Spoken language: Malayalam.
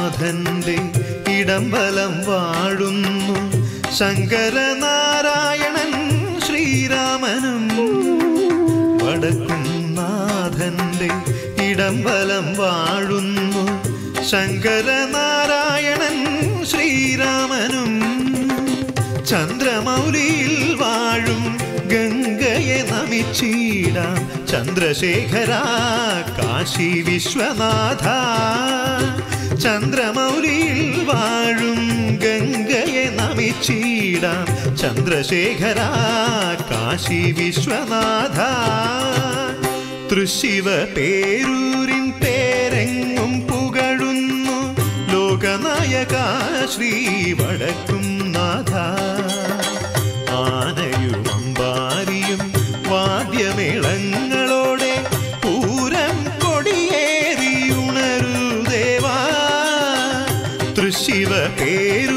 നാഥന്റെ ഇടംബലം വാഴുന്നു ശങ്കരനാരായണൻ ശ്രീരാമനും വടക്കും നാഥന്റെ ഇടംബലം വാഴുന്നു ശങ്കരനാരായണൻ ശ്രീരാമനും ചന്ദ്രമൗലിയിൽ വാഴും ഗംഗയെ നമിച്ചിടാം ചന്ദ്രശേഖര കാശി വിശ്വനാഥ ചന്ദ്രമൗലിയിൽ വാഴും ഗംഗയെ നമിച്ചിടാം ചന്ദ്രശേഖര കാശി വിശ്വനാഥ തൃശിവ പേരൂരിൻ പേരെങ്ങും പുകഴുന്നു ലോകനായക ശ്രീ വടക്കും നാഥ ആനയും അമ്പാരിയും വാദ്യമേളങ്ങളോടെ പൂരം കൊടിയേറിയുണരൂ ദേവാ തൃശിവ പേരു